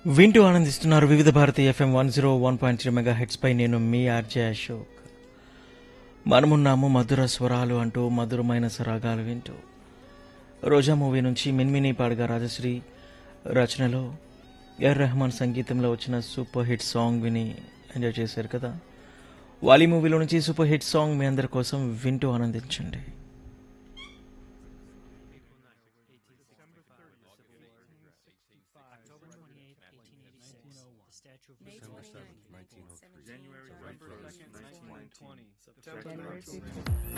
వింటూ ఆనందిస్తున్నారు Vividh Bharati FM one zero one point three megahertz పై నేను మీ ఆర్జే అశోక్ మనమున్నాము మధుర స్వరాలు అంటూ మధురమైన సరాగాలు వింటూ రోజా మూవీ నుంచి మిన్మిని పాడగా రాజశ్రీ రచనలో ఎర్ రెహమాన్ సంగీతంలో వచ్చిన సూపర్ హిట్ సాంగ్ విని ఎంజాయ్ చేశారు కదా వాలి మూవీలో నుంచి సూపర్ హిట్ సాంగ్ మీ అందరి కోసం వింటూ ఆనందించండి October 28th, 1886. The Statue of May Liberty. 29th, 1903. January January 1st, 1920. 1920. January September 16th.